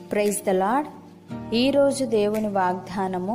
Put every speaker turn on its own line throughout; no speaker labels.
praise the lord ఈరోజు దేవుని వాగ్దానము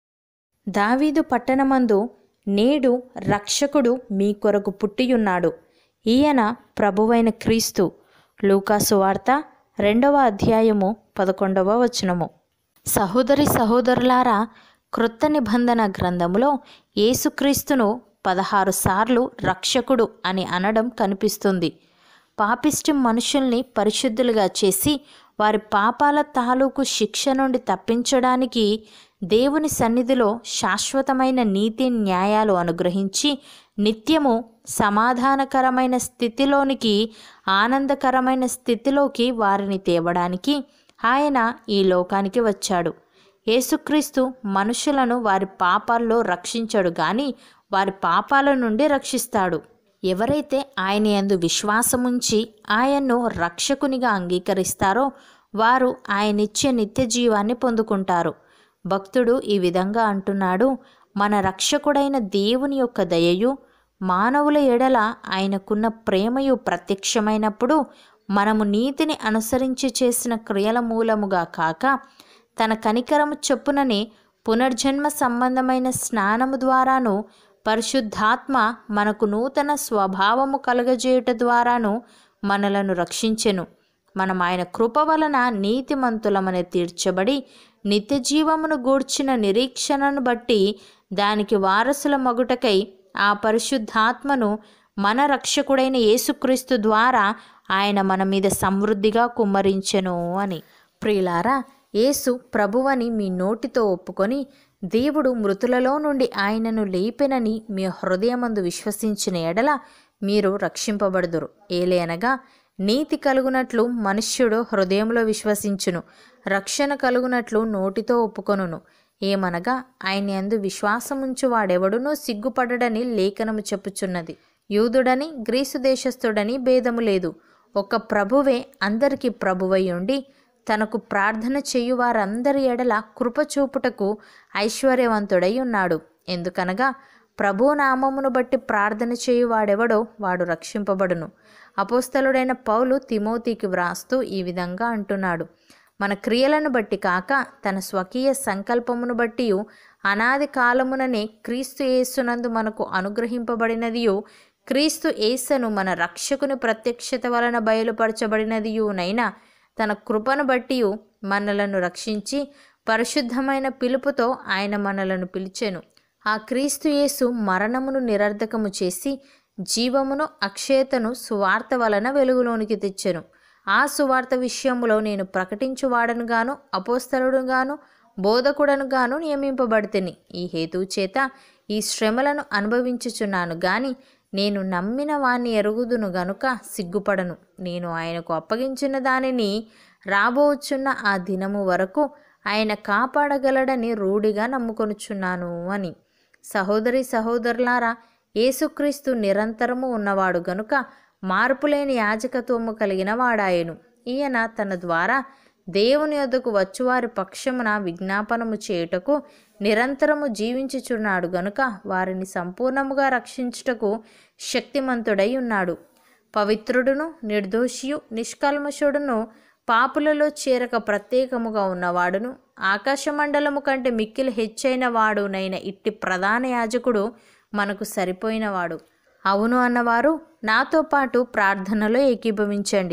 దావీదు పట్టణమందు నేడు రక్షకుడు మీ కొరకు పుట్టియున్నాడు ఈయన ప్రభువైన క్రీస్తు లూకాసు వార్త రెండవ అధ్యాయము పదకొండవ వచనము సహోదరి సహోదరులారా క్రొత్త నిబంధన గ్రంథములో యేసుక్రీస్తును పదహారు సార్లు రక్షకుడు అని అనడం కనిపిస్తుంది పాపిష్టి మనుషుల్ని పరిశుద్ధులుగా చేసి వారి పాపాల తాలూకు శిక్ష నుండి తప్పించడానికి దేవుని సన్నిధిలో శాశ్వతమైన నీతి న్యాయాలు అనుగ్రహించి నిత్యము సమాధానకరమైన స్థితిలోనికి ఆనందకరమైన స్థితిలోకి వారిని తేవడానికి ఆయన ఈ లోకానికి వచ్చాడు యేసుక్రీస్తు మనుషులను వారి పాపాల్లో రక్షించడు గాని వారి పాపాల నుండి రక్షిస్తాడు ఎవరైతే ఆయన యందు విశ్వాసముంచి ఆయన్ను రక్షకునిగా అంగీకరిస్తారో వారు ఆయనిచ్చే నిత్య జీవాన్ని పొందుకుంటారు భక్తుడు ఈ విధంగా అంటున్నాడు మన రక్షకుడైన దేవుని యొక్క దయయు మానవుల ఎడల ఆయనకున్న ప్రేమయు ప్రత్యక్షమైనప్పుడు మనము నీతిని అనుసరించి చేసిన క్రియల మూలముగా కాక తన కనికరము చొప్పుననే పునర్జన్మ సంబంధమైన స్నానము ద్వారాను పరిశుద్ధాత్మ మనకు నూతన స్వభావము కలుగజేయుట ద్వారాను మనలను రక్షించెను మనం ఆయన కృప వలన నీతిమంతులమని తీర్చబడి నిత్య జీవమును గూర్చిన నిరీక్షణను బట్టి దానికి వారసుల మగుటకై ఆ పరిశుద్ధాత్మను మన రక్షకుడైన యేసుక్రీస్తు ద్వారా ఆయన మన మీద సమృద్ధిగా కుమ్మరించెను అని ప్రియులారా యేసు ప్రభువని మీ నోటితో ఒప్పుకొని దేవుడు మృతులలో నుండి ఆయనను లేపెనని మీ హృదయమందు విశ్వసించిన ఎడల మీరు రక్షింపబడుదురు ఏలేనగా నీతి కలుగునట్లు మనుష్యుడు హృదయంలో విశ్వసించును రక్షణ కలుగునట్లు నోటితో ఒప్పుకొనును ఏమనగా ఆయన యందు విశ్వాసముంచు వాడెవడునూ సిగ్గుపడడని లేఖనము చెప్పుచున్నది యూదుడని గ్రీసు దేశస్థుడని భేదము లేదు ఒక ప్రభువే అందరికీ ప్రభువై ఉండి తనకు ప్రార్థన చేయు వారందరి ఎడల కృపచూపుటకు ఐశ్వర్యవంతుడై ఉన్నాడు ఎందుకనగా ప్రభు నామమును బట్టి ప్రార్థన చేయువాడెవడో వాడు రక్షింపబడును అపోస్తలుడైన పౌలు తిమోతికి వ్రాస్తూ ఈ విధంగా అంటున్నాడు మన క్రియలను బట్టి కాక తన స్వకీయ సంకల్పమును బట్టి అనాది కాలముననే క్రీస్తు యేసునందు మనకు అనుగ్రహింపబడినదియు క్రీస్తు యేసను మన రక్షకుని ప్రత్యక్షత వలన బయలుపరచబడినదియునైనా తన కృపను బట్టి మనలను రక్షించి పరిశుద్ధమైన పిలుపుతో ఆయన మనలను పిలిచెను ఆ క్రీస్తు యేసు మరణమును నిరర్ధకము చేసి జీవమును అక్షయతను సువార్త వలన వెలుగులోనికి తెచ్చెను ఆ సువార్త విషయంలో నేను ప్రకటించువాడను గాను అపోస్తలుడు గాను బోధకుడను గాను నియమింపబడితిని ఈ హేతువు చేత ఈ శ్రమలను అనుభవించుచున్నాను గాని నేను నమ్మిన వాణ్ణి ఎరుగుదును గనుక సిగ్గుపడను నేను ఆయనకు అప్పగించిన దానిని రాబోచున్న ఆ దినము వరకు ఆయన కాపాడగలడని రూఢిగా నమ్ముకొనుచున్నాను అని సహోదరి సహోదరులారా యేసుక్రీస్తు నిరంతరము ఉన్నవాడు గనుక మార్పులేని యాజకత్వము కలిగిన వాడాయను ఈయన తన ద్వారా దేవుని యొద్దకు వచ్చువారి పక్షమున విజ్ఞాపనము చేయుటకు నిరంతరము జీవించుచున్నాడు గనుక వారిని సంపూర్ణముగా రక్షించుటకు శక్తిమంతుడై ఉన్నాడు పవిత్రుడును నిర్దోషియు నిష్కల్మషుడును పాపులలో చేరక ప్రత్యేకముగా ఉన్నవాడును ఆకాశమండలము కంటే మిక్కిలి హెచ్చైన వాడునైన ఇట్టి ప్రధాన యాజకుడు మనకు సరిపోయినవాడు అవును అన్నవారు నాతో పాటు ప్రార్థనలో ఏకీభవించండి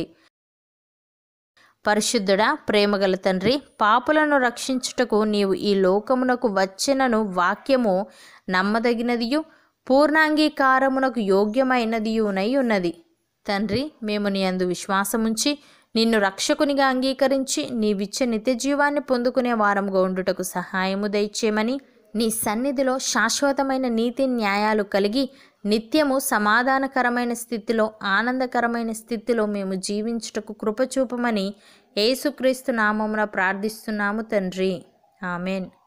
పరిశుద్ధుడా ప్రేమగల తండ్రి పాపులను రక్షించుటకు నీవు ఈ లోకమునకు వచ్చినను వాక్యము నమ్మదగినదియు పూర్ణాంగీకారమునకు యోగ్యమైనదియునై ఉన్నది తండ్రి మేము నీ అందు విశ్వాసముంచి నిన్ను రక్షకునిగా అంగీకరించి నీవిచ్చే నిత్య జీవాన్ని పొందుకునే వారముగా ఉండుటకు సహాయము దయచేయమని నీ సన్నిధిలో శాశ్వతమైన నీతి న్యాయాలు కలిగి నిత్యము సమాధానకరమైన స్థితిలో ఆనందకరమైన స్థితిలో మేము జీవించుటకు కృపచూపమని యేసుక్రీస్తు నామమున ప్రార్థిస్తున్నాము తండ్రి ఆమెన్